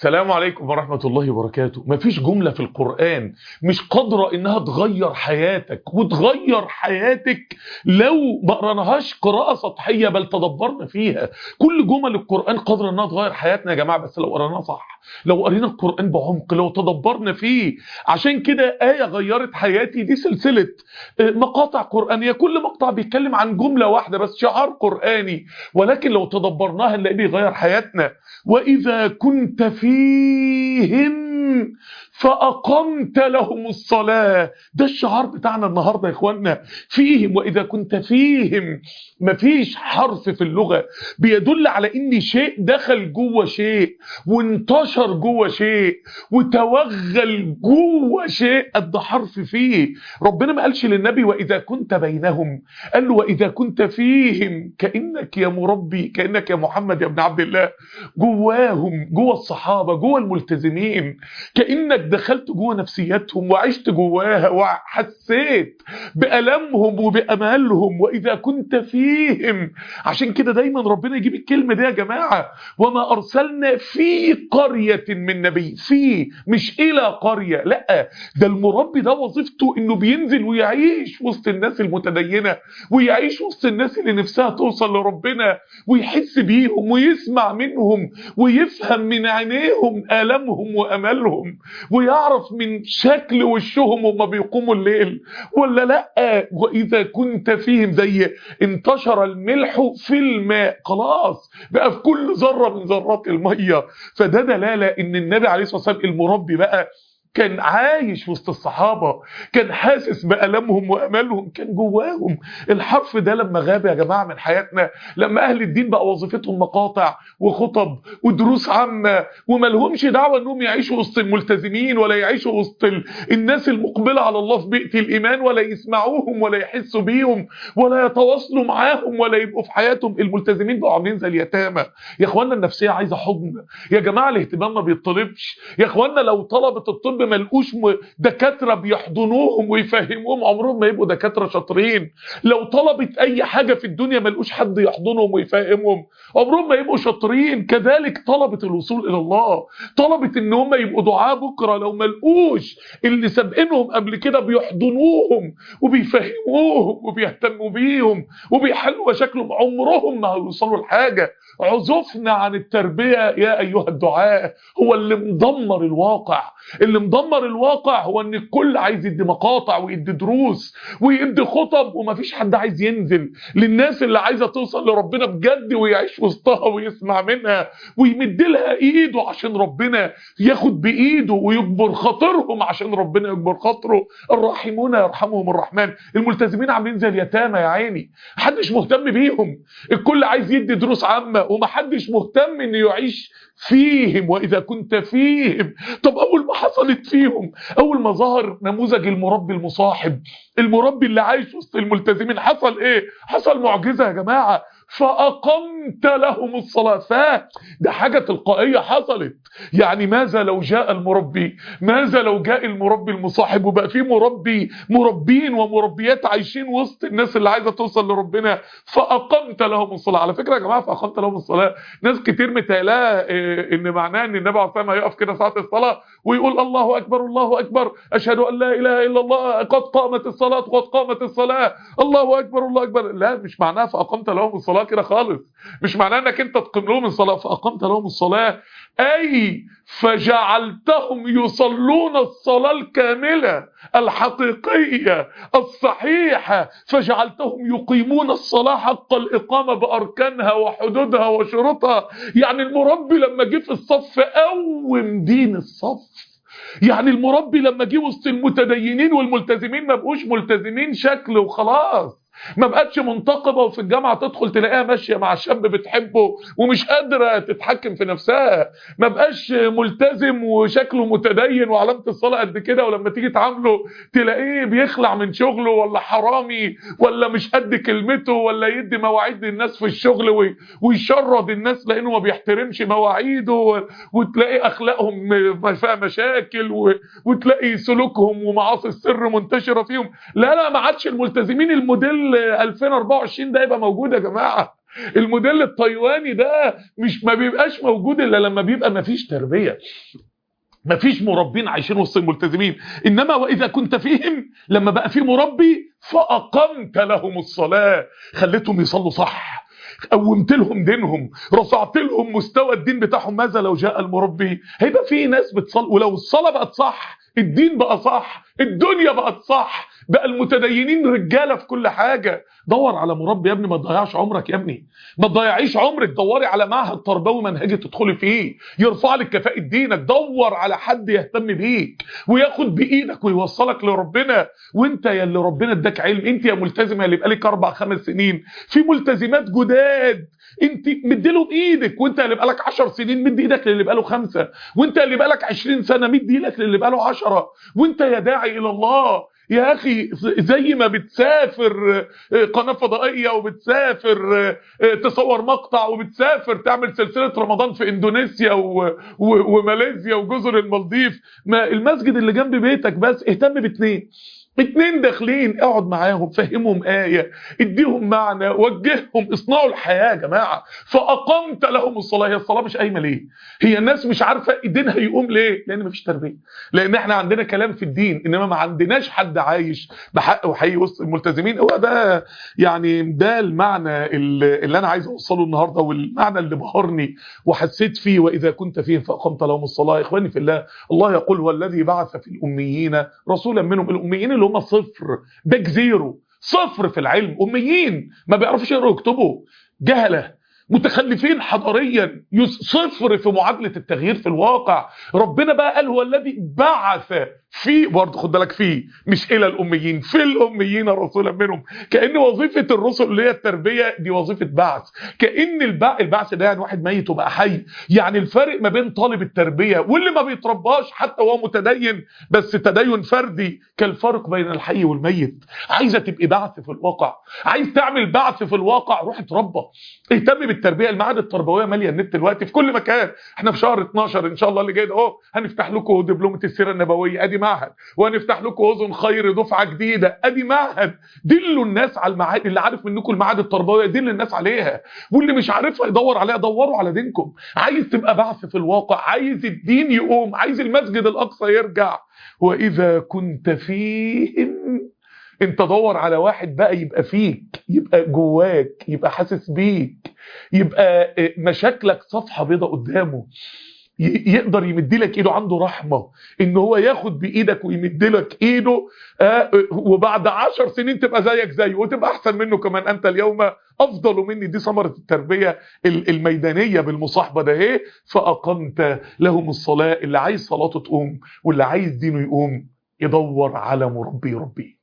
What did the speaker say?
السلام عليكم ورحمة الله وبركاته مفيش جملة في القرآن مش قادرة انها تغير حياتك وتغير حياتك لو ما قرناهاش قراءة سطحية بل تدبرنا فيها كل جمل القرآن قادرة انها تغير حياتنا يا جماعة بس لو قرناها صح لو قرينا القرآن بعمق لو تدبرنا فيه عشان كده آية غيرت حياتي دي سلسلة مقاطع قرآنية كل مقطع بيتكلم عن جملة واحدة بس شعار قرآني ولكن لو تدبرناها نلاقيه بيغير حياتنا وإذا كنت فيهم فأقمت لهم الصلاة ده الشعار بتاعنا النهاردة يا إخواننا فيهم وإذا كنت فيهم مفيش حرف في اللغة بيدل على إن شيء دخل جوه شيء وانتشر جوه شيء وتوغل جوه شيء قد حرف فيه ربنا ما قالش للنبي وإذا كنت بينهم قال له وإذا كنت فيهم كأنك يا مربي كأنك يا محمد يا ابن عبد الله جواهم جوه الصحابة جوه الملتزمين كأنك دخلت جوه نفسياتهم وعشت جواها وحسيت بألمهم وبأمالهم وإذا كنت فيهم عشان كده دايما ربنا يجيب الكلمة دي يا جماعة وما أرسلنا في قرية من نبي في مش إلى قرية لا ده المربي ده وظيفته إنه بينزل ويعيش وسط الناس المتدينة ويعيش وسط الناس اللي نفسها توصل لربنا ويحس بيهم ويسمع منهم ويفهم من عينيهم آلامهم وأملهم ويعرف من شكل وشهم وما بيقوموا الليل ولا لا وإذا كنت فيهم زي انتشر الملح في الماء خلاص بقى في كل ذرة من ذرات المية فده دلالة ان النبي عليه الصلاة والسلام المربي بقى كان عايش وسط الصحابة كان حاسس بألمهم وأملهم كان جواهم الحرف ده لما غاب يا جماعة من حياتنا لما أهل الدين بقى وظيفتهم مقاطع وخطب ودروس عامة وما لهمش دعوة أنهم يعيشوا وسط الملتزمين ولا يعيشوا وسط الناس المقبلة على الله في بيئة الإيمان ولا يسمعوهم ولا يحسوا بيهم ولا يتواصلوا معاهم ولا يبقوا في حياتهم الملتزمين بقوا عاملين زي اليتامى يا اخوانا النفسية عايزة حضن يا جماعة الاهتمام ما بيطلبش يا اخوانا لو طلبة الطب ما لقوش دكاترة بيحضنوهم ويفهموهم عمرهم ما يبقوا دكاترة شاطرين لو طلبت اي حاجة في الدنيا ما لقوش حد يحضنهم ويفهمهم عمرهم ما يبقوا شاطرين كذلك طلبة الوصول الى الله طلبة ان هم يبقوا دعاء بكرة لو ما لقوش اللي سابقينهم قبل كده بيحضنوهم وبيفهموهم وبيهتموا بيهم وبيحلوا مشاكلهم عمرهم ما هيوصلوا لحاجة عزفنا عن التربية يا أيها الدعاء هو اللي مدمر الواقع اللي مدمر الواقع هو ان الكل عايز يدي مقاطع ويدي دروس ويدي خطب ومفيش حد عايز ينزل للناس اللي عايزة توصل لربنا بجد ويعيش وسطها ويسمع منها ويمد لها ايده عشان ربنا ياخد بايده ويكبر خاطرهم عشان ربنا يكبر خاطره الراحمون يرحمهم الرحمن الملتزمين عاملين زي اليتامى يا عيني محدش مهتم بيهم الكل عايز يدي دروس عامة ومحدش مهتم انه يعيش فيهم وإذا كنت فيهم طب أول ما حصلت فيهم أول ما ظهر نموذج المربي المصاحب المربي اللي عايش وسط الملتزمين حصل إيه حصل معجزة يا جماعة فأقمت لهم الصلاة فات ده حاجة تلقائية حصلت يعني ماذا لو جاء المربي ماذا لو جاء المربي المصاحب وبقى فيه مربي مربين ومربيات عايشين وسط الناس اللي عايزة توصل لربنا فأقمت لهم الصلاة على فكرة يا جماعة فأقمت لهم الصلاة ناس كتير متهيألها ان معناه ان النبي عليه الصلاه والسلام هيقف كده ساعه الصلاه ويقول الله اكبر الله اكبر اشهد ان لا اله الا الله قد قامت الصلاه قد قامت الصلاه الله اكبر الله اكبر لا مش معناها فاقمت لهم الصلاه كده خالص مش معناه انك انت تقيم لهم الصلاه فاقمت لهم الصلاه اي فجعلتهم يصلون الصلاه الكامله الحقيقيه الصحيحه فجعلتهم يقيمون الصلاه حق الاقامه باركانها وحدودها وشروطها يعني المربي لما جه في الصف قوم دين الصف يعني المربي لما جه وسط المتدينين والملتزمين ما بقوش ملتزمين شكل وخلاص ما بقتش منتقبة وفي الجامعة تدخل تلاقيها ماشية مع شاب بتحبه ومش قادرة تتحكم في نفسها ما بقاش ملتزم وشكله متدين وعلامة الصلاة قد كده ولما تيجي تعامله تلاقيه بيخلع من شغله ولا حرامي ولا مش قد كلمته ولا يدي مواعيد للناس في الشغل ويشرد الناس لأنه ما بيحترمش مواعيده وتلاقي أخلاقهم فيها مشاكل وتلاقي سلوكهم ومعاصي السر منتشرة فيهم لا لا ما عادش الملتزمين الموديل 2024 ده يبقى موجود يا جماعة الموديل التايواني ده مش ما بيبقاش موجود الا لما بيبقى ما فيش تربيه ما فيش مربين عايشين وسط الملتزمين انما واذا كنت فيهم لما بقى في مربي فاقمت لهم الصلاه خليتهم يصلوا صح قومت لهم دينهم رفعت لهم مستوى الدين بتاعهم ماذا لو جاء المربي هيبقى في ناس بتصلي ولو الصلاه بقت صح الدين بقى صح الدنيا بقت صح بقى المتدينين رجاله في كل حاجه دور على مربي يا ابني ما تضيعش عمرك يا ابني ما تضيعيش عمرك دوري على معهد تربوي منهجي تدخلي فيه يرفع لك كفاءه دينك دور على حد يهتم بيك وياخد بايدك ويوصلك لربنا وانت يا اللي ربنا اداك علم انت يا ملتزمه اللي بقالك اربع خمس سنين في ملتزمات جداد انت مديلهم ايدك وانت اللي بقالك 10 سنين مد ايدك للي بقاله خمسة وانت اللي بقالك 20 سنه مد ايدك للي بقاله 10 وانت يا داعي الى الله يا اخي زي ما بتسافر قناه فضائيه وبتسافر تصور مقطع وبتسافر تعمل سلسله رمضان في اندونيسيا و... و... وماليزيا وجزر المالديف ما المسجد اللي جنب بيتك بس اهتم باثنين اتنين داخلين اقعد معاهم فهمهم آية اديهم معنى وجههم اصنعوا الحياة يا جماعة فأقمت لهم الصلاة هي الصلاة مش قايمة ليه هي الناس مش عارفة دينها يقوم ليه لأن مفيش تربية لأن احنا عندنا كلام في الدين إنما ما عندناش حد عايش بحق وحقيقي وسط الملتزمين هو ده يعني ده المعنى اللي أنا عايز أوصله النهاردة والمعنى اللي بهرني وحسيت فيه وإذا كنت فيه فأقمت لهم الصلاة إخواني في الله الله يقول هو الذي بعث في الأميين رسولا منهم الأميين اللي هم صفر باك زيرو صفر في العلم اميين ما بيعرفوش يقروا ويكتبوا جهله متخلفين حضاريا صفر في معادله التغيير في الواقع ربنا بقى قال هو الذي بعث في برضه خد بالك فيه مش الى الاميين في الاميين رسولا منهم كان وظيفه الرسل اللي هي التربيه دي وظيفه بعث كان البع... البعث ده يعني واحد ميت وبقى حي يعني الفرق ما بين طالب التربيه واللي ما بيترباش حتى وهو متدين بس تدين فردي كالفرق بين الحي والميت عايزه تبقي بعث في الواقع عايز تعمل بعث في الواقع روح اتربى اهتم بالتربيه المعاهد التربويه ماليه النت دلوقتي في كل مكان احنا في شهر 12 ان شاء الله اللي جاي ده اهو هنفتح لكم دبلومه السيره النبويه ادي معهد وهنفتح لكم اذن خير دفعه جديده ادي معهد دلوا الناس على المعاهد اللي عارف منكم المعاهد التربويه دل الناس عليها واللي مش عارفها يدور عليها دوروا على دينكم عايز تبقى بعث في الواقع عايز الدين يقوم عايز المسجد الاقصى يرجع واذا كنت فيهم انت دور على واحد بقى يبقى فيك يبقى جواك يبقى حاسس بيك يبقى مشاكلك صفحه بيضة قدامه يقدر يمد لك ايده عنده رحمه ان هو ياخد بايدك ويمد لك ايده آه وبعد عشر سنين تبقى زيك زيه وتبقى احسن منه كمان انت اليوم افضل مني دي ثمره التربيه الميدانيه بالمصاحبه ده ايه فاقمت لهم الصلاه اللي عايز صلاته تقوم واللي عايز دينه يقوم يدور على مربي ربيه